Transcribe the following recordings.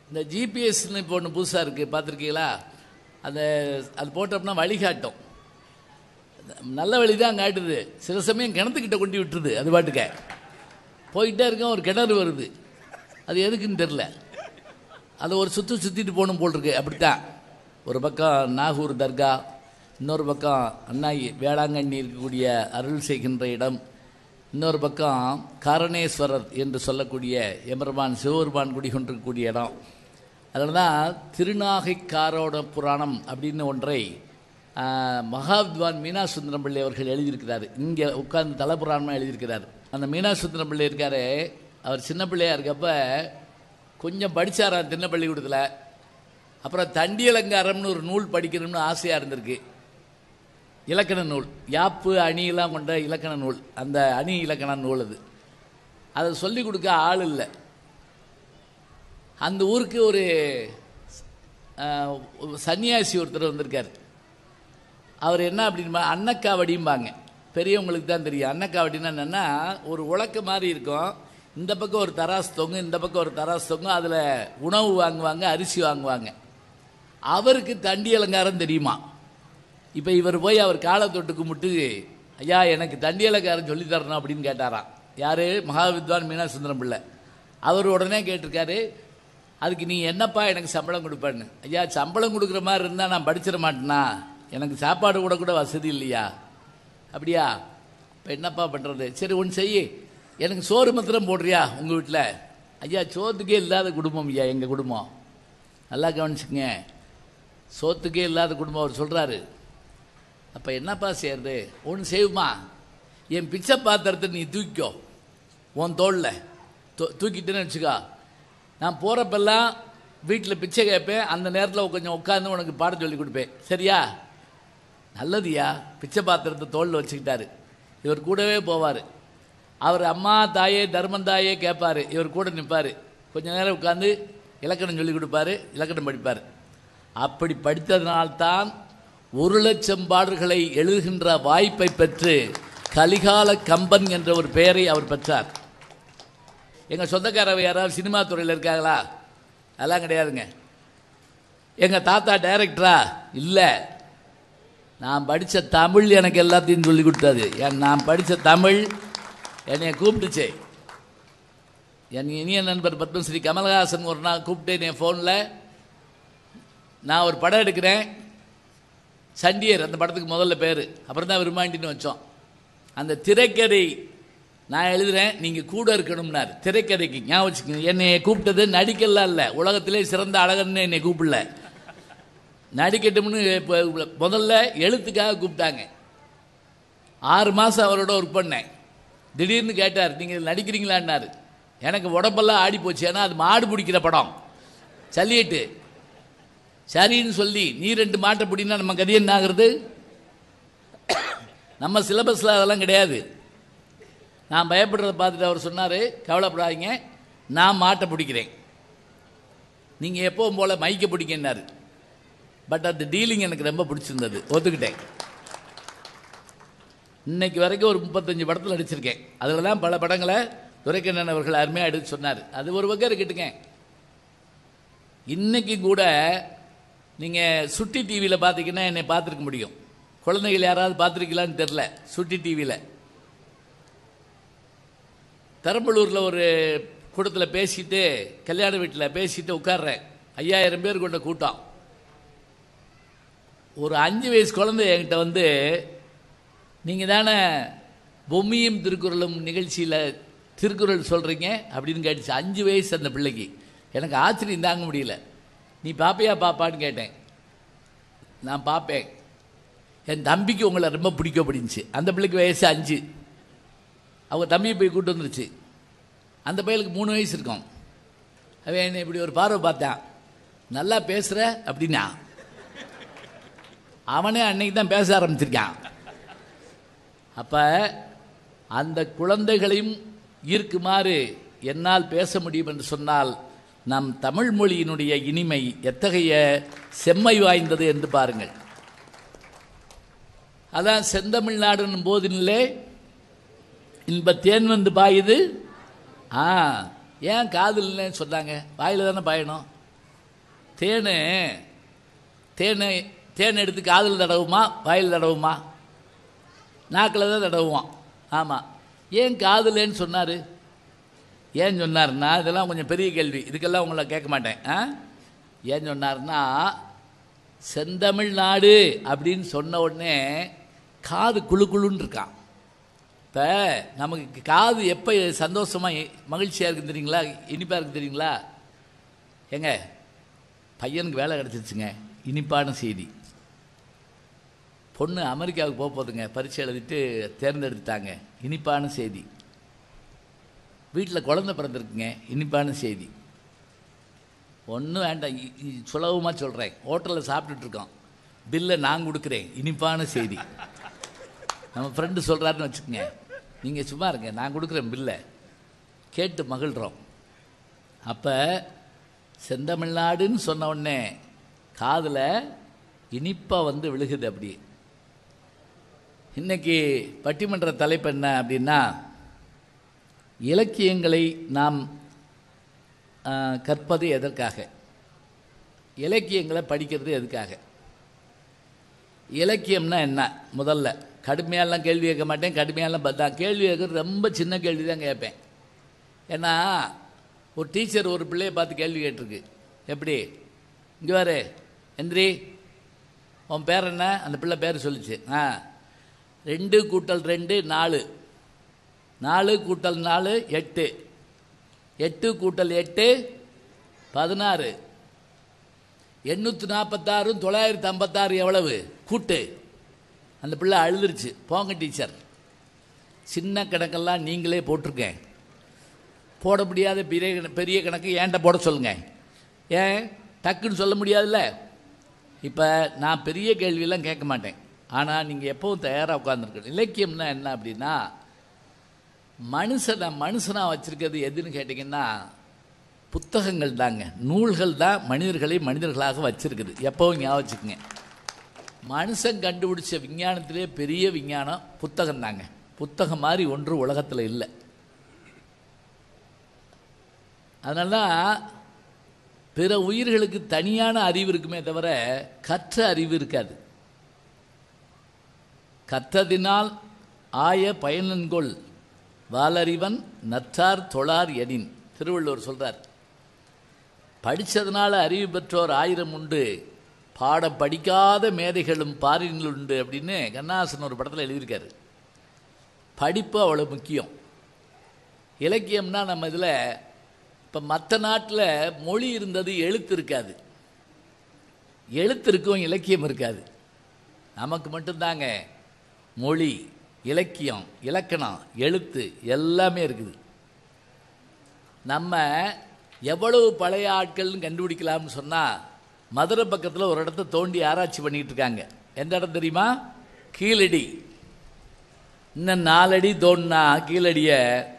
இந்த ஜிபிஎஸ்னு இப்போ ஒன்று புதுசாக இருக்குது பார்த்துருக்கீங்களா அந்த அது போட்டோம்னா வழிகாட்டும் நல்ல வழி தான் காட்டுது சில சமயம் கிணத்துக்கிட்ட கொண்டு விட்டுருது அது பாட்டுக்க போயிட்டே இருக்கேன் ஒரு கிணறு வருது அது எதுக்குன்னு தெரில அது ஒரு சுற்று சுற்றிட்டு போகணும் போல் இருக்கு அப்படித்தான் ஒரு பக்கம் நாகூர் தர்கா இன்னொரு பக்கம் அண்ணாயி வேளாங்கண்ணி இருக்கக்கூடிய அருள் செய்கின்ற இடம் இன்னொரு பக்கம் காரணேஸ்வரர் என்று சொல்லக்கூடிய எம்பெருமான் சிவபெருமான் குடிகொண்டிருக்கக்கூடிய இடம் அதில் தான் திருநாகை காரோட புராணம் அப்படின்னு ஒன்றை ஆ, மகாவித்வான் மீனா சுந்தரம் பிள்ளை அவர்கள் எழுதியிருக்கிறார் இங்கே உட்கார்ந்து தலபுராணமாக எழுதியிருக்கிறார் அந்த மீனா சுந்தரம் பிள்ளை இருக்காரு அவர் சின்ன பிள்ளையா இருக்கப்ப கொஞ்சம் படிச்சாராம் சின்ன பள்ளிக்கூடத்தில் அப்புறம் தண்டி அலங்காரம்னு ஒரு நூல் படிக்கணும்னு ஆசையாக இருந்திருக்கு இலக்கண நூல் யாப்பு அணியெல்லாம் கொண்ட இலக்கண நூல் அந்த அணி இலக்கண நூல் அது அதை சொல்லிக் கொடுக்க ஆள் இல்லை அந்த ஊருக்கு ஒரு ஆஹ், ஒரு சன்னியாசி ஒருத்தர் வந்திருக்கார் அவர் என்ன அப்படின்பா அன்னக்காவடிம்பாங்க பெரியவங்களுக்கு தான் தெரியும் அன்னக்காவடின்னா என்னென்னா ஒரு உலக்க மாதிரி இருக்கும் இந்த பக்கம் ஒரு தராசு தொங்கும் இந்த பக்கம் ஒரு தராசு தொங்கும் அதில் உணவு வாங்குவாங்க அரிசி வாங்குவாங்க அவருக்கு தண்டி அலங்காரம் தெரியுமா இப்போ இவர் போய் அவர் காலை தொட்டு கும்பிட்டு ஐயா எனக்கு தண்டி அலங்காரம் சொல்லி தரணும் அப்படின்னு கேட்டாராம் யார் மகாவித்வான் மீனா சுந்தரம் பிள்ளை அவர் உடனே கேட்டிருக்காரு அதுக்கு நீ என்னப்பா எனக்கு சம்பளம் கொடுப்பேன்னு ஐயா சம்பளம் கொடுக்குற மாதிரி இருந்தால் நான் படிச்சிட மாட்டேனா எனக்கு சாப்பாடு கூட கூட வசதி இல்லையா அப்படியா இப்போ என்னப்பா பண்ணுறது சரி ஒன்று செய்யி எனக்கு சோறு மாத்திரம் போடுறியா உங்கள் வீட்டில் ஐயா சோத்துக்கே இல்லாத குடும்பம் ஐயா எங்கள் குடும்பம் நல்லா கவனிச்சுங்க சோத்துக்கே இல்லாத குடும்பம் அவர் சொல்கிறாரு அப்போ என்னப்பா செய்யறது ஒன்று செய்யுமா என் பிச்சை பாத்திரத்தை நீ தூக்கிக்கோ உன் தோளில் தூ தூக்கிட்டேன்னு வச்சுக்கோ நான் போகிறப்பெல்லாம் வீட்டில் பிச்சை கேட்பேன் அந்த நேரத்தில் கொஞ்சம் உட்காந்து உனக்கு பாடம் சொல்லி கொடுப்பேன் சரியா நல்லதுயா பிச்சை பாத்திரத்தை தோளில் வச்சுக்கிட்டாரு இவர் கூடவே போவார் அவர் அம்மா தாயே தர்மம் தாயே கேட்பார் இவர் கூட நிற்பார் கொஞ்ச நேரம் உட்காந்து இலக்கணம் சொல்லி கொடுப்பாரு இலக்கணம் படிப்பார் அப்படி படித்ததனால்தான் ஒரு லட்சம் பாடல்களை எழுதுகின்ற வாய்ப்பை பெற்று கலிகால கம்பன் என்ற ஒரு பெயரை அவர் பெற்றார் எங்கள் சொந்தக்காரவ யாராவது சினிமா துறையில் இருக்காங்களா அதெல்லாம் கிடையாதுங்க எங்கள் தாத்தா டைரக்டரா இல்லை நான் படித்த தமிழ் எனக்கு எல்லாத்தையும் சொல்லி கொடுத்தாது என் நான் படித்த தமிழ் என்னை கூப்பிட்டுச்சு என் இனிய நண்பர் பத்மஸ்ரீ கமலஹாசன் ஒரு நாள் கூப்பிட்டு என் ஃபோனில் நான் ஒரு படம் எடுக்கிறேன் சண்டியர் அந்த படத்துக்கு முதல்ல பேர் அப்புறம் தான் விரும்மாண்டின்னு வச்சோம் அந்த திரைக்கதை நான் எழுதுறேன் நீங்கள் கூட இருக்கணும்னார் திரைக்கதைக்கு ஞாபகம் வச்சுக்கோங்க என்னை கூப்பிட்டது நடிக்கலாம் இல்லை உலகத்திலே சிறந்த அழகன்னு என்னை கூப்பிடல நடிக்கட்டும்னு இப்போ முதல்ல எழுத்துக்காக கூப்பிட்டாங்க ஆறு மாதம் அவரோட ஒர்க் பண்ணேன் திடீர்னு கேட்டார் நீங்கள் நடிக்கிறீங்களான்னாரு எனக்கு உடம்பெல்லாம் ஆடி போச்சு ஏன்னா அது மாடு பிடிக்கிற படம் சல்லிட்டு சரின்னு சொல்லி நீ ரெண்டு மாட்டை பிடினா நம்ம கதி என்ன ஆகுறது நம்ம சிலபஸில் அதெல்லாம் கிடையாது நான் பயப்படுறத பார்த்துட்டு அவர் சொன்னார் கவலைப்படாதீங்க நான் மாட்டை பிடிக்கிறேன் நீங்கள் எப்பவும் போல் மைக்க பிடிக்கினாரு பட் அந்த டீலிங் எனக்கு ரொம்ப பிடிச்சிருந்தது ஒத்துக்கிட்டேன் இன்னைக்கு வரைக்கும் ஒரு முப்பத்தஞ்சு படத்தில் நடிச்சிருக்கேன் அதில் தான் பல படங்களை துரைக்கண்ணன் அவர்கள் அருமையாக எடுத்து சொன்னார் அது ஒரு பக்கம் இருக்கட்டுங்க இன்னைக்கு கூட நீங்கள் சுட்டி டிவியில் பார்த்தீங்கன்னா என்னை பார்த்துருக்க முடியும் குழந்தைகள் யாராவது பார்த்துருக்கீங்களான்னு தெரில சுட்டி டிவியில் பெரம்பலூரில் ஒரு கூட்டத்தில் பேசிட்டு கல்யாண வீட்டில் பேசிட்டு உட்கார்றேன் ஐயாயிரம் பேர் கொண்ட கூட்டம் ஒரு அஞ்சு வயசு குழந்தை என்கிட்ட வந்து நீங்கள் தானே பொம்மியும் திருக்குறளும் நிகழ்ச்சியில் திருக்குறள் சொல்கிறீங்க அப்படின்னு கேட்டுச்சு அஞ்சு வயசு அந்த பிள்ளைக்கு எனக்கு ஆச்சரியம் தாங்க முடியல நீ பாப்பையா பாப்பான்னு கேட்டேன் நான் பார்ப்பேன் என் தம்பிக்கு உங்களை ரொம்ப பிடிக்கும் அப்படின்ச்சு அந்த பிள்ளைக்கு வயசு அஞ்சு அவங்க தம்பியை போய் கூட்டு வந்துருச்சு அந்த பையலுக்கு மூணு வயசு இருக்கும் அவன் என்னை இப்படி ஒரு பார்வை பார்த்தான் நல்லா பேசுகிற அப்படின்னா அவனே அன்னைக்கு தான் பேச ஆரம்பிச்சிருக்கான் அப்போ அந்த குழந்தைகளையும் ஈர்க்குமாறு என்னால் பேச முடியும் என்று சொன்னால் நம் தமிழ் மொழியினுடைய இனிமை எத்தகைய செம்மை வாய்ந்தது என்று பாருங்கள் அதான் செந்தமிழ்நாடுன்னும் போதினிலே இன்ப தேன் வந்து பாயுது ஆ ஏன் காதல் இல்லைன்னு சொன்னாங்க வாயில் தானே பாயணும் தேனு தேனை தேன் எடுத்து காதில் தடவுமா வாயில் தடவுமா நாக்கில் தான் தடவுவான் ஆமாம் ஏன் காதுலன்னு சொன்னார் ஏன் சொன்னார்னா இதெல்லாம் கொஞ்சம் பெரிய கேள்வி இதுக்கெல்லாம் உங்களை கேட்க மாட்டேன் ஆ ஏன் சொன்னார்னா செந்தமிழ்நாடு அப்படின்னு சொன்ன உடனே காது குளு குளுன்னு இருக்கான் இப்போ நமக்கு காது எப்போ சந்தோஷமாக மகிழ்ச்சியாக இருக்குன்னு தெரியுங்களா இனிப்பாக இருக்கு தெரியுங்களா ஏங்க பையனுக்கு வேலை கிடச்சிருச்சுங்க இனிப்பான செய்தி பொண்ணு அமெரிக்காவுக்கு போக போகுதுங்க பரீட்சை எழுதிட்டு தேர்ந்தெடுத்துட்டாங்க இனிப்பான செய்தி வீட்டில் குழந்தை பிறந்திருக்குங்க இனிப்பான செய்தி ஒன்றும் வேண்டாம் சுலபமாக சொல்கிறேன் ஹோட்டலில் சாப்பிட்டுட்டு இருக்கோம் பில்லை நான் கொடுக்குறேன் இனிப்பான செய்தி நம்ம ஃப்ரெண்டு சொல்கிறாருன்னு வச்சுக்கோங்க நீங்கள் சும்மா இருங்க நான் கொடுக்குறேன் பில்லை கேட்டு மகிழ்கிறோம் அப்போ செந்தமிழ்நாடுன்னு சொன்ன உடனே காதில் இனிப்பாக வந்து விழுகுது அப்படி இன்னைக்கு பட்டிமன்ற தலைப்பு என்ன அப்படின்னா இலக்கியங்களை நாம் ஆ, கற்பது எதற்காக இலக்கியங்களை படிக்கிறது எதுக்காக இலக்கியம்னா என்ன முதல்ல கடுமையாலாம் கேள்வி கேட்க மாட்டேன் கடுமையாலாம் ப- நான் கேள்வி கேட்குறது ரொம்ப சின்ன கேள்வி தான் கேட்பேன் ஏன்னா ஒரு டீச்சர் ஒரு பிள்ளையை பார்த்து கேள்வி கேட்டிருக்கு எப்படி இங்கே வாரு எந்திரி உன் பேர் என்ன அந்த பிள்ளை பேர் சொல்லுச்சு ஆ ரெண்டு கூட்டல் ரெண்டு நாலு நாலு கூட்டல் நாலு எட்டு எட்டு கூட்டல் எட்டு பதினாறு எண்ணூற்றி நாற்பத்தாறும் தொள்ளாயிரத்தி ஐம்பத்தாறு எவ்வளவு கூட்டு அந்த பிள்ளை அழுதுருச்சு போங்க டீச்சர் சின்ன கணக்கெல்லாம் நீங்களே போட்டிருக்கேன் போட முடியாத பெரிய கண- பெரிய கணக்கு ஏன்ட்ட போட சொல்லுங்க ஏன் டக்குன்னு சொல்ல முடியாதுல்ல இப்போ நான் பெரிய கேள்வியெல்லாம் கேட்க மாட்டேன் ஆனால் நீங்கள் எப்பவும் தயாராக உட்காந்துருக்கணும் இலக்கியம்னா என்ன அப்படின்னா மனுஷனை மனுஷனாக வச்சிருக்கிறது எதுன்னு கேட்டிங்கன்னா புத்தகங்கள் தாங்க நூல்கள் தான் மனிதர்களை மனிதர்களாக வச்சிருக்குது எப்பவும் ஞாபகம் வச்சுக்கோங்க மனுஷன் கண்டுபிடிச்ச விஞ்ஞானத்திலே பெரிய விஞ்ஞானம் புத்தகம் தாங்க புத்தகம் மாதிரி ஒன்று உலகத்தில் இல்லை அதனால தான் பிற உயிர்களுக்கு தனியான அறிவு இருக்குமே தவிர கற்ற அறிவு இருக்காது கற்றதினால் ஆய பயனன்கொள் வாலறிவன் நற்றார் தொழார் எனின் திருவள்ளுவர் சொல்றார் படித்ததுனால அறிவு பெற்றோர் ஆயிரம் உண்டு பாட படிக்காத மேதைகளும் பாரினில் உண்டு அப்படின்னு கண்ணாசன் ஒரு படத்தில் எழுதியிருக்காரு படிப்பு அவ்வளோ முக்கியம் இலக்கியம்னா நம்ம இதில் இப்போ மற்ற நாட்டில் மொழி இருந்தது எழுத்து இருக்காது எழுத்து இருக்கும் இலக்கியம் இருக்காது நமக்கு மட்டும்தாங்க மொழி இலக்கியம் இலக்கணம் எழுத்து எல்லாமே இருக்குது நம்ம எவ்வளவு பழைய ஆட்கள்னு கண்டுபிடிக்கலாம்னு சொன்னால் மதுரை பக்கத்தில் ஒரு இடத்த தோண்டி ஆராய்ச்சி பண்ணிக்கிட்டு இருக்காங்க எந்த இடம் தெரியுமா கீழடி இன்னும் நாலடி தோண்டினா கீழடியை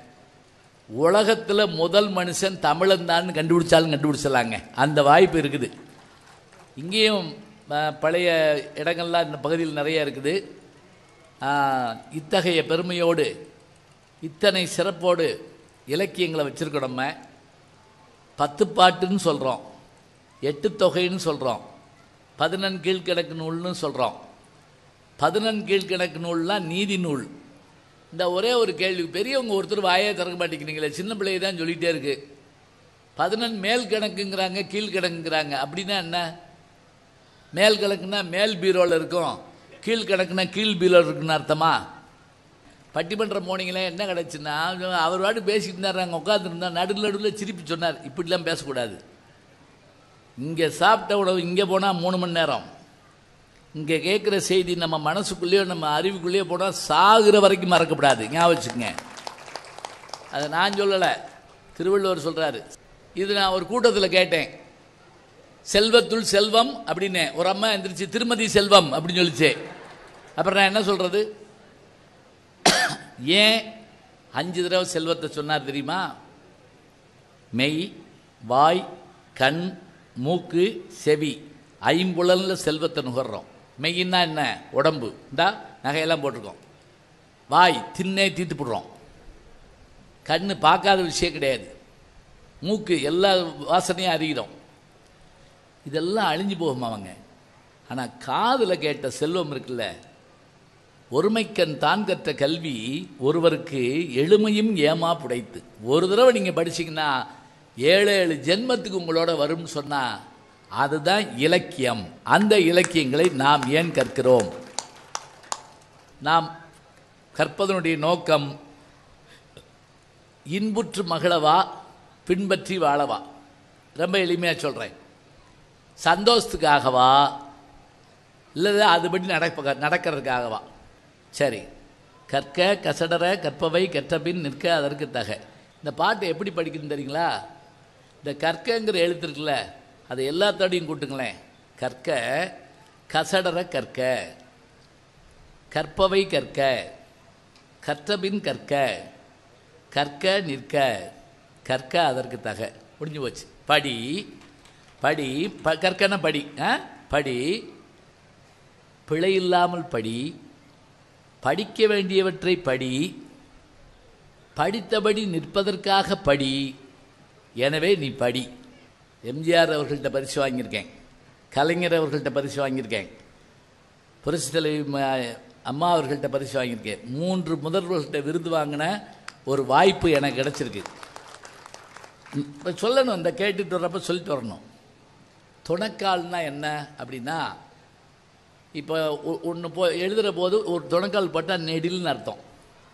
உலகத்தில் முதல் மனுஷன் தமிழன் தான் கண்டுபிடிச்சாலும் கண்டுபிடிச்சலாங்க அந்த வாய்ப்பு இருக்குது இங்கேயும் அஹ், பழைய இடங்கள்லாம் இந்த பகுதியில் நிறைய இருக்குது ஆஹ், இத்தகைய பெருமையோடு இத்தனை சிறப்போடு இலக்கியங்களை வச்சுருக்கோம் நம்ம பத்து பாட்டுன்னு சொல்கிறோம் எட்டு தொகைன்னு சொல்கிறோம் பதினெண் கீழ்கணக்கு நூல்னு சொல்கிறோம் பதினெண் கீழ்கணக்கு நூல்லாம் நீதி நூல் இந்த ஒரே ஒரு கேள்வி பெரியவங்க ஒருத்தர் வாயே திறக்க மாட்டேங்கிறீங்களே சின்ன பிள்ளைய தான் சொல்லிகிட்டே இருக்கு பதினெண் மேல் கணக்குங்கிறாங்க கீழ்கணக்குங்கிறாங்க அப்படின்னா என்ன மேல் கணக்குனா மேல் பீரோவில் இருக்கும் கீழ் கணக்குனா கீழ் பீரோவில் இருக்குன்னு அர்த்தமா பட்டிமன்றம் போனீங்களே என்ன கிடச்சுன்னா அவர் வாட்டு பேசிட்டு இருந்தார் அங்கே உட்காந்துருந்தா நடுவில் நடுவில் சிரிப்பு சொன்னார் இப்படிலாம் பேசக்கூடாது இங்கே சாப்பிட்ட உணவு இங்கே போனால் மூணு மணி நேரம் இங்கே கேட்குற செய்தி நம்ம மனசுக்குள்ளேயோ நம்ம அறிவுக்குள்ளேயோ போனால் சாகுற வரைக்கும் மறக்கப்படாது ஞாபகம் வச்சுக்கங்க அதை நான் சொல்லலை திருவள்ளுவர் சொல்கிறாரு இது நான் ஒரு கூட்டத்தில் கேட்டேன் செல்வத்துள் செல்வம் அப்படின்னு ஒரு அம்மா எந்திரிச்சு திருமதி செல்வம் அப்படின்னு சொல்லிச்சு அப்புறம் நான் என்ன சொல்கிறது ஏன் அஞ்சு தடவை செல்வத்தை சொன்னார் தெரியுமா மெய் வாய் கண் மூக்கு செவி ஐம்புலன்ல செல்வத்தை நுகர்றோம் மெய்யின்னா என்ன உடம்பு இந்தா நகையெல்லாம் போட்டிருக்கோம் வாய் தின்னே தீத்து போடுறோம் கண்ணு பார்க்காத விஷயம் கிடையாது மூக்கு எல்லா வாசனையும் அறிகிறோம் இதெல்லாம் அழிஞ்சு போகும் அவங்க ஆனால் காதில் கேட்ட செல்வம் இருக்குல்ல ஒருமைக்கண் தான் கற்ற கல்வி ஒருவருக்கு எளிமையும் ஏமா புடைத்து ஒரு தடவை நீங்கள் படிச்சீங்கன்னா ஏழு ஏழு ஜென்மத்துக்கு உங்களோட வரும்னு சொன்னால் அதுதான் இலக்கியம் அந்த இலக்கியங்களை நாம் ஏன் கற்கிறோம் நாம் கற்பதனுடைய நோக்கம் இன்புற்று மகளவா பின்பற்றி வாழவா ரொம்ப எளிமையாக சொல்கிறேன் சந்தோஷத்துக்காகவா இல்லை அதுபடி நடப்ப நடக்கிறதுக்காகவா சரி கற்க கசடர கற்பவை கற்றபின் நிற்க அதற்கு தக இந்த பாட்டு எப்படி படிக்கணும் தெரியுங்களா இந்த கற்கங்கிற எழுத்து இருக்குல்ல அதை எல்லாத்தோடையும் கூட்டுங்களேன் கற்க கசடர கற்க கற்பவை கற்க கற்றபின் கற்க கற்க நிற்க கற்க அதற்கு தக முடிஞ்சு போச்சு படி படி ப கற்கன படி ஆ படி பிழை இல்லாமல் படி படிக்க வேண்டியவற்றை படி படித்தபடி நிற்பதற்காக படி எனவே நீ படி எம்ஜிஆர் அவர்கள்ட்ட பரிசு வாங்கியிருக்கேன் கலைஞர் அவர்கள்ட்ட பரிசு வாங்கியிருக்கேன் புரட்சி தலைவி ம- அம்மா அவர்கள்ட்ட பரிசு வாங்கியிருக்கேன் மூன்று முதல்வர்கள்ட்ட விருது வாங்கின ஒரு வாய்ப்பு எனக்கு கிடச்சிருக்கு இப்போ சொல்லணும் இந்த கேட்டுட்டு வர்றப்ப சொல்லிட்டு வரணும் துணைக்கால்னா என்ன அப்படின்னா இப்போ ஒன்று போ எழுதுகிற போது ஒரு துணைக்கால் போட்டால் நெடில்னு அர்த்தம்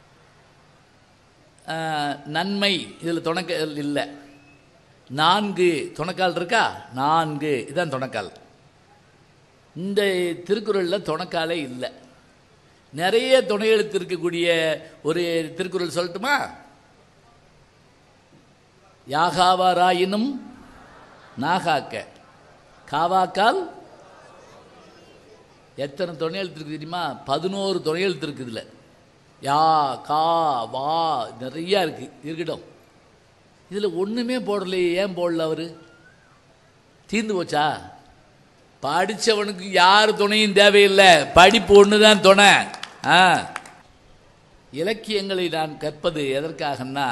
ஆஹ், நன்மை இதில் துணைக்கால் இல்லை நான்கு துணைக்கால் இருக்கா நான்கு இதான் துணைக்கால் இந்த திருக்குறளில் துணைக்காலே இல்லை நிறைய துணை எழுத்து இருக்கக்கூடிய ஒரு திருக்குறள் சொல்லட்டுமா யாகாவாராயினும் நாகாக்க காவாக்கால் எத்தனை துணை எழுத்து இருக்குது தெரியுமா பதினோரு துணை எழுத்து இருக்குது இதில் யா கா வா நிறையா இருக்குது இருக்கட்டும் இதில் ஒன்றுமே போடலையே ஏன் போடல அவர் தீர்ந்து போச்சா படித்தவனுக்கு யார் துணையும் தேவையில்லை படிப்பு ஒன்று தான் துணை ஆ இலக்கியங்களை நான் கற்பது எதற்காகன்னா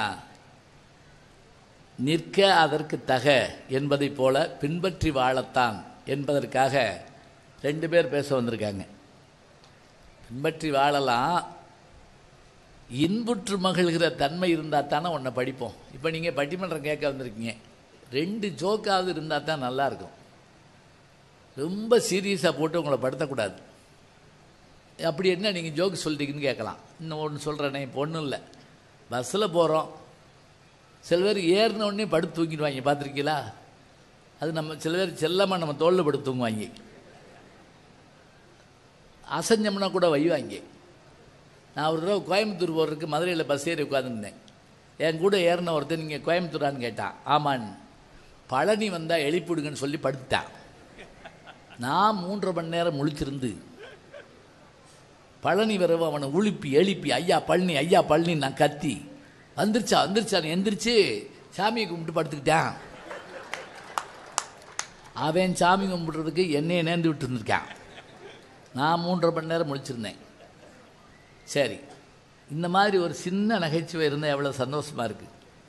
நிற்க அதற்கு தக என்பதைப் போல பின்பற்றி வாழத்தான் என்பதற்காக ரெண்டு பேர் பேச வந்திருக்காங்க பின்பற்றி வாழலாம் இன்புற்று மகிழ்கிற தன்மை இருந்தால் தானே உன்னை படிப்போம் இப்போ நீங்கள் பட்டிமன்றம் கேட்க வந்திருக்கீங்க ரெண்டு ஜோக்காவது இருந்தால் தான் நல்லாயிருக்கும் ரொம்ப சீரியஸாக போட்டு உங்களை படுத்தக்கூடாது அப்படி என்ன நீங்கள் ஜோக்கு சொல்லிட்டீங்கன்னு கேட்கலாம் இன்னும் ஒன்று சொல்கிறேனே இப்போ ஒன்றும் இல்லை பஸ்ஸில் போகிறோம் சில பேர் ஏறின உடனே படுத்து தூங்கிடுவாங்க பார்த்துருக்கீங்களா அது நம்ம சில பேர் செல்லமாக நம்ம தோளில் படுத்து தூங்குவாங்க அசஞ்சம்னா கூட வைவாங்க நான் ஒரு தடவை கோயம்புத்தூர் போகிறதுக்கு மதுரையில் பஸ் ஏறி உட்காந்துருந்தேன் என் கூட ஏறின ஒருத்தன் நீங்கள் கோயம்புத்தூரான்னு கேட்டான் ஆமான்னு பழனி வந்தால் எழுப்பிடுங்கன்னு சொல்லி படுத்துட்டான் நான் மூன்றரை மணி நேரம் முழிச்சிருந்து பழனி வரவு அவனை உழுப்பி எழுப்பி ஐயா பழனி ஐயா பழனி நான் கத்தி வந்துருச்சா வந்துருச்சான்னு எந்திரிச்சு சாமியை கும்பிட்டு படுத்துக்கிட்டான் அவன் சாமி கும்பிட்றதுக்கு என்னையை நேர்ந்து விட்டு இருந்திருக்கான் நான் மூன்றரை மணி நேரம் முழிச்சிருந்தேன் சரி இந்த மாதிரி ஒரு சின்ன நகைச்சுவை இருந்தால் எவ்வளோ சந்தோஷமாக இருக்குது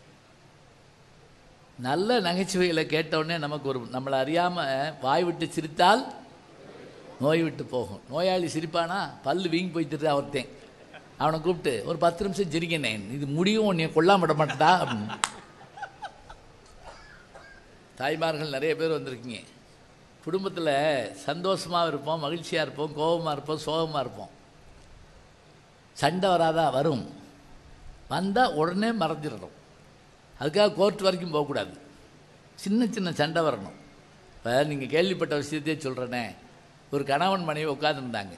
நல்ல நகைச்சுவைகளை கேட்டவுடனே நமக்கு ஒரு நம்மளை அறியாமல் வாய் விட்டு சிரித்தால் நோய் விட்டு போகும் நோயாளி சிரிப்பானா பல்லு வீங்கி போய்த்துட்டு ஒருத்தன் அவனை கூப்பிட்டு ஒரு பத்து நிமிஷம் சிரிக்கினேன் இது முடியும் உன்னை கொல்லாம விட மாட்டா அப்படின்னு தாய்மார்கள் நிறைய பேர் வந்திருக்கீங்க குடும்பத்தில் சந்தோஷமாக இருப்போம் மகிழ்ச்சியாக இருப்போம் கோபமாக இருப்போம் சோகமாக இருப்போம் சண்டை வராதா வரும் வந்தால் உடனே மறைஞ்சிடணும் அதுக்காக கோர்ட் வரைக்கும் போகக்கூடாது சின்ன சின்ன சண்டை வரணும் இப்போ நீங்கள் கேள்விப்பட்ட விஷயத்தையே சொல்கிறேனே ஒரு கணவன் மனைவி உட்காந்துருந்தாங்க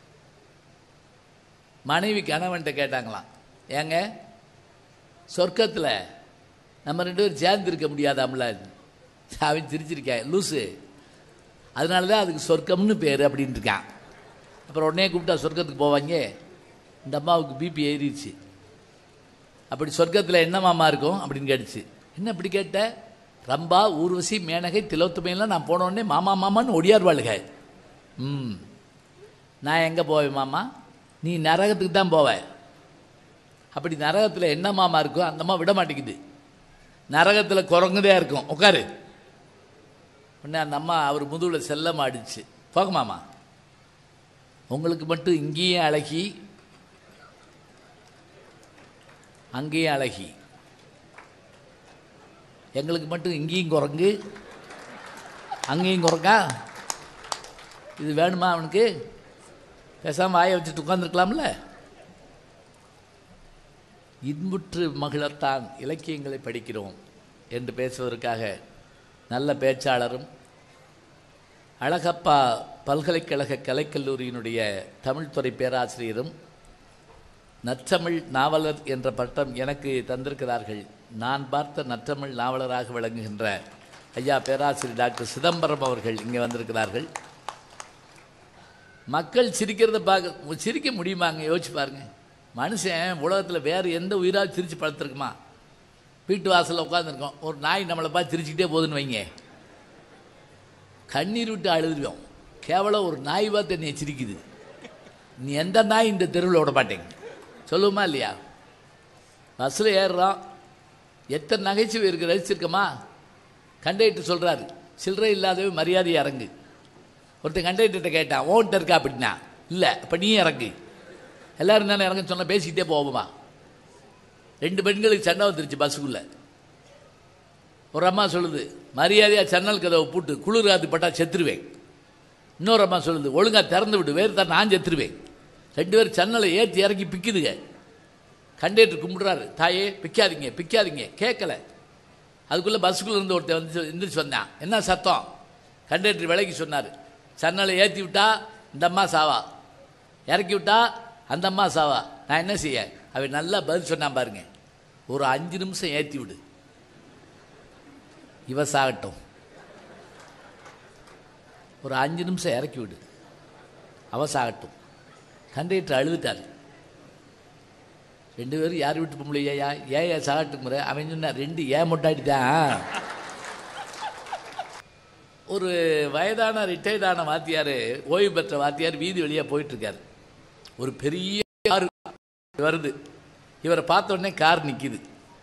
மனைவி கணவன்கிட்ட கேட்டாங்களாம் ஏங்க சொர்க்கத்தில் நம்ம ரெண்டு பேரும் சேர்ந்து இருக்க முடியாதாம்ல அவன் சிரிச்சிருக்கேன் லூசு அதனால தான் அதுக்கு சொர்க்கம்னு பேர் அப்படின்னு இருக்கான் அப்புறம் உடனே கூப்பிட்டா சொர்க்கத்துக்கு போவாங்க இந்த அம்மாவுக்கு பிபி ஏறிடுச்சு அப்படி சொர்க்கத்தில் என்ன மாமா இருக்கும் அப்படின்னு கேட்டுச்சு என்ன இப்படி கேட்ட ரம்பா ஊர்வசி மேனகை திலோத்துமையெல்லாம் நான் போன உடனே மாமா மாமான்னு ஒடியார்வாளுக ம் நான் எங்கே போவேன் மாமா நீ நரகத்துக்கு தான் போவ அப்படி நரகத்தில் என்ன மாமா இருக்கும் அந்த அம்மா விட மாட்டேங்குது நரகத்தில் குரங்குதே இருக்கும் உட்காரு உடனே அந்த அம்மா அவர் முதுகில் செல்லமாக அடிச்சு போகமாமா உங்களுக்கு மட்டும் இங்கேயும் அழகி அங்கேயும் அழகி எங்களுக்கு மட்டும் இங்கேயும் குரங்கு அங்கேயும் குரங்கா இது வேணுமா அவனுக்கு பேசாமல் வாயை வச்சுட்டு உட்காந்துருக்கலாம்ல இன்புற்று மகிழத்தான் இலக்கியங்களை படிக்கிறோம் என்று பேசுவதற்காக நல்ல பேச்சாளரும் அழகப்பா பல்கலைக்கழக கலைக்கல்லூரியினுடைய தமிழ்துறை பேராசிரியரும் நற்றமிழ் நாவலர் என்ற பட்டம் எனக்கு தந்திருக்கிறார்கள் நான் பார்த்த நற்றமிழ் நாவலராக விளங்குகின்ற ஐயா பேராசிரியர் டாக்டர் சிதம்பரம் அவர்கள் இங்கே வந்திருக்கிறார்கள் மக்கள் சிரிக்கிறத பார்க்க சிரிக்க முடியுமாங்க யோசிச்சு பாருங்க மனுஷன் உலகத்தில் வேறு எந்த உயிராக சிரித்து படுத்துருக்குமா வீட்டு வாசலில் உட்காந்துருக்கோம் ஒரு நாய் நம்மளை பார்த்து சிரிச்சுக்கிட்டே போகுதுன்னு வைங்க கண்ணீர் விட்டு அழுதுவோம் கேவலம் ஒரு நாய் பார்த்து என்னை சிரிக்குது நீ எந்த நாய் இந்த தெருவில் விட மாட்டேங்க சொல்லுமா இல்லையா பஸ்ஸில் ஏறுறோம் எத்தனை நகைச்சுவை இருக்கு ரசிச்சிருக்கோமா கண்டக்டர் சொல்கிறாரு சில்லறை இல்லாதவே மரியாதை இறங்கு ஒருத்தன் கண்டக்டர்கிட்ட கேட்டான் ஓன்ட்ட இருக்கா அப்படின்னா இல்லை இப்போ நீ இறங்கு எல்லாரும் தானே இறங்க சொன்ன பேசிக்கிட்டே போவோமா ரெண்டு பெண்களுக்கு சண்டை வந்துருச்சு பஸ்ஸுக்குள்ளே ஒரு அம்மா சொல்லுது மரியாதையாக சன்னல் கதவை பூட்டு குளிர் காத்து பட்டா செத்துருவேன் இன்னொரு அம்மா சொல்லுது ஒழுங்காக திறந்து விடு வேறு தான் நான் செத்துருவேன் ரெண்டு பேரும் சன்னலை ஏற்றி இறக்கி பிக்குதுங்க கண்டக்டர் கும்பிடுறாரு தாயே பிக்காதீங்க பிக்காதீங்க கேட்கல அதுக்குள்ளே பஸ்ஸுக்குள்ளே இருந்து ஒருத்தன் வந்து எந்திரிச்சு வந்தான் என்ன சத்தம் கண்டக்டர் விலைக்கு சொன்னார் சன்னலை ஏற்றி விட்டா இந்த அம்மா சாவா இறக்கி விட்டா அந்த அம்மா சாவா நான் என்ன செய்ய அவன் நல்லா பதில் சொன்னான் பாருங்க ஒரு அஞ்சு நிமிஷம் ஏற்றி விடு இவ சாகட்டும் ஒரு அஞ்சு நிமிஷம் இறக்கி விடு அவ சாகட்டும் கண்டக்டர் அழுதுட்டார் ரெண்டு பேரும் யார் வீட்டு பொம்பளை ஏயா ஏயா சாகட்டுங்கிற அவன் சொன்னா ரெண்டு ஏன் மொட்டாடி தான் ஒரு வயதான ரிட்டையர்டான வாத்தியார் ஓய்வு பெற்ற வாத்தியார் வீதி வழியாக போயிட்டுருக்கார் ஒரு பெரிய கார் வருது இவரை பார்த்த உடனே கார் நிற்கிது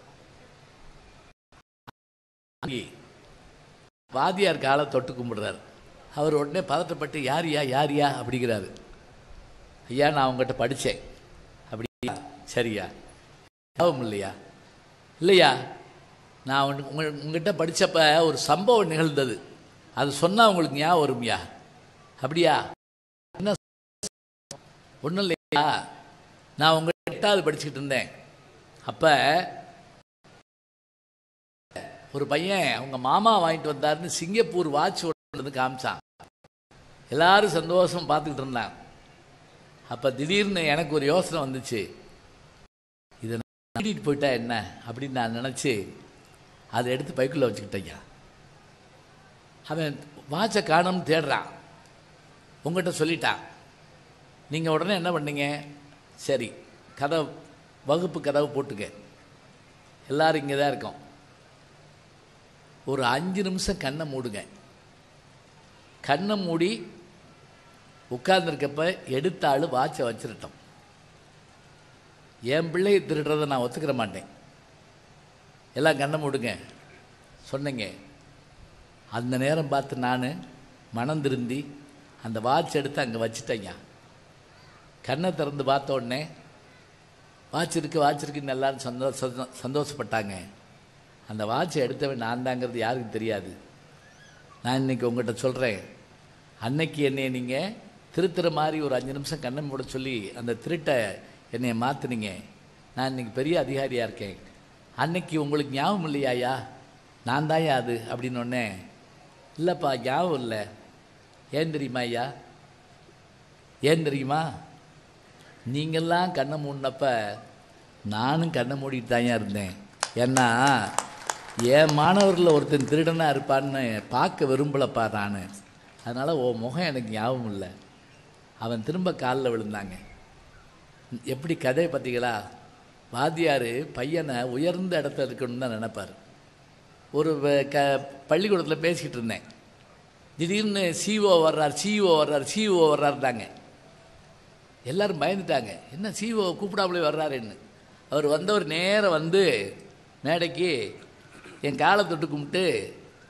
வாதியார் காலை தொட்டு கும்பிடுறாரு அவர் உடனே பதட்டப்பட்டு யாரியா யாரியா அப்படிங்கிறாரு ஐயா நான் உங்ககிட்ட படித்தேன் அப்படியா சரியா ஞாபகம் இல்லையா இல்லையா நான் உங்க உங்க- உங்ககிட்ட படித்தப்ப ஒரு சம்பவம் நிகழ்ந்தது அது சொன்னால் உங்களுக்கு ஞாபகம் வரும்யா அப்படியா என்ன ஒன்றும் இல்லையா நான் உங்க எட்டாவது படிச்சுக்கிட்டு இருந்தேன் அப்போ ஒரு பையன் அவங்க மாமா வாங்கிட்டு வந்தாருன்னு சிங்கப்பூர் வாட்ச் வந்து காமிச்சான் எல்லாரும் சந்தோஷம் பார்த்துக்கிட்டு இருந்தான் அப்போ திடீர்னு எனக்கு ஒரு யோசனை வந்துச்சு இதை நான் கூட்டிகிட்டு போயிட்டா என்ன அப்படின்னு நான் நினச்சி அதை எடுத்து பைக்குள்ளே வச்சுக்கிட்டேங்க அவன் வாட்சை காணும்னு தேடுறான் உங்கள்கிட்ட சொல்லிட்டான் நீங்கள் உடனே என்ன பண்ணீங்க சரி கதவு வகுப்பு கதவு போட்டுக்க எல்லாரும் இங்கே தான் இருக்கோம் ஒரு அஞ்சு நிமிஷம் கண்ணை மூடுங்க கண்ணை மூடி உட்கார்ந்துருக்கப்ப எடுத்த ஆள் வாட்சை வச்சிருட்டோம் என் பிள்ளையை திருடுறதை நான் ஒத்துக்கிற மாட்டேன் எல்லாம் கண்ணை மூடுங்க சொன்னீங்க அந்த நேரம் பார்த்து நான் மனம் திருந்தி அந்த வாட்ச் எடுத்து அங்கே வச்சுட்டேங்க கண்ணை திறந்து பார்த்த உடனே வாட்ச் இருக்கு வாட்ச் இருக்குன்னு எல்லாரும் சந்தோஷ சந்தோஷப்பட்டாங்க அந்த வாட்சை எடுத்தவன் நான் தாங்கிறது யாருக்கும் தெரியாது நான் இன்னைக்கு உங்கள்கிட்ட சொல்கிறேன் அன்னைக்கு என்னை நீங்கள் திருத்துற மாதிரி ஒரு அஞ்சு நிமிஷம் கண்ணை மூட சொல்லி அந்த திருட்டை என்னை மாற்றுனீங்க நான் இன்னைக்கு பெரிய அதிகாரியாக இருக்கேன் அன்னைக்கு உங்களுக்கு ஞாபகம் இல்லையாயா நான் தான் அது அப்படின்னு ஒன்னே இல்லைப்பா ஞாபகம் இல்லை ஏன் தெரியுமா ஐயா ஏன் தெரியுமா நீங்கள்லாம் கண்ணை மூடினப்ப நானும் கண்ணை மூடிட்டு தான் இருந்தேன் ஏன்னா என் மாணவரில் ஒருத்தன் திருடனாக இருப்பான்னு பார்க்க விரும்பலப்பா நான் அதனால் உன் முகம் எனக்கு ஞாபகம் இல்லை அவன் திரும்ப காலில் விழுந்தாங்க எப்படி கதை பார்த்தீங்களா வாத்தியார் பையனை உயர்ந்த இடத்துல இருக்கணும்னு தான் நினைப்பார் ஒரு வ- க பள்ளிக்கூடத்தில் பேசிக்கிட்டு இருந்தேன் திடீர்னு சிஓ வர்றார் சிஓ வர்றார் சிஓ வர்றாருந்தாங்க எல்லாரும் பயந்துட்டாங்க என்ன சிஓ கூப்பிடாமலே வர்றாருன்னு அவர் வந்தவர் நேரம் வந்து மேடைக்கு என் காலை தொட்டு கும்பிட்டு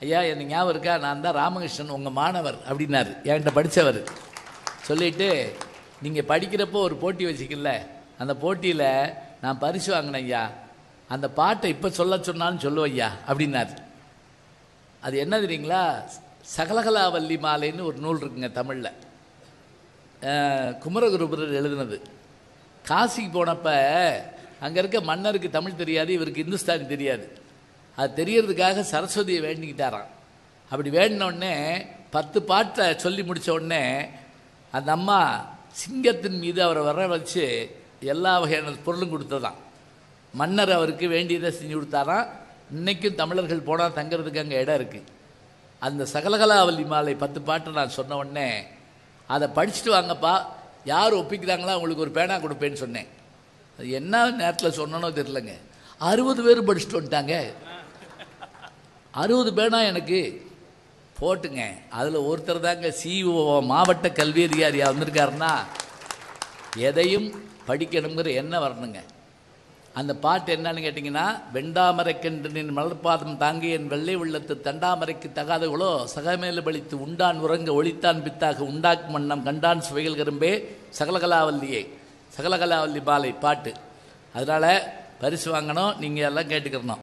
ஐயா எனக்கு ஞாபகம் இருக்கா நான் தான் ராமகிருஷ்ணன் உங்கள் மாணவர் அப்படின்னாரு என்கிட்ட படித்தவர் சொல்லிட்டு நீங்கள் படிக்கிறப்போ ஒரு போட்டி வச்சுக்கல அந்த போட்டியில் நான் பரிசு வாங்கினேன் ஐயா அந்த பாட்டை இப்போ சொல்ல சொன்னாலும் சொல்லுவேன் ஐயா அப்படின்னாரு அது என்ன தெரியுங்களா சகலகலாவல்லி மாலைன்னு ஒரு நூல் இருக்குங்க தமிழில் குமரகுருபரர் எழுதினது காசிக்கு போனப்ப அங்கே இருக்க மன்னருக்கு தமிழ் தெரியாது இவருக்கு இந்துஸ்தானி தெரியாது அது தெரியறதுக்காக சரஸ்வதியை வேண்டிக்கிட்டாராம் அப்படி வேண்டின உடனே பத்து பாட்டை சொல்லி முடிச்ச உடனே அந்த அம்மா சிங்கத்தின் மீது அவரை வர வச்சு எல்லா வகையான பொருளும் கொடுத்ததாம் மன்னர் அவருக்கு வேண்டியதை செஞ்சு கொடுத்தாராம் இன்னைக்கும் தமிழர்கள் போனால் தங்குறதுக்கு அங்கே இடம் இருக்குது அந்த சகலகலாவல்லி மாலை பத்து பாட்டை நான் சொன்ன உடனே அதை படிச்சுட்டு வாங்கப்பா யார் ஒப்பிக்கிறாங்களோ அவங்களுக்கு ஒரு பேனா கொடுப்பேன்னு சொன்னேன் அது என்ன நேரத்தில் சொன்னனோ தெரிலங்க அறுபது பேர் படிச்சுட்டு வந்துட்டாங்க அறுபது பேனா எனக்கு போட்டுங்க அதில் ஒருத்தர் தாங்க சிஓ மாவட்ட கல்வி அதிகாரியாக வந்திருக்காருன்னா எதையும் படிக்கணுங்கிற எண்ணம் வரணுங்க அந்த பாட்டு என்னன்னு கேட்டிங்கன்னா வெண்டாமரைக்கன்றனின் மலர்பாதம் தாங்கி என் வெள்ளை உள்ளத்து தண்டாமரைக்கு தகாதவளோ சகமேல பலித்து உண்டான் உறங்க ஒளித்தான் பித்தாக உண்டாக்கும் வண்ணம் கண்டான் சுவைகள் கரும்பே சகலகலாவல்லியே சகலகலாவல்லி பாலை பாட்டு அதனால் பரிசு வாங்கணும் நீங்கள் எல்லாம் கேட்டுக்கிறணும்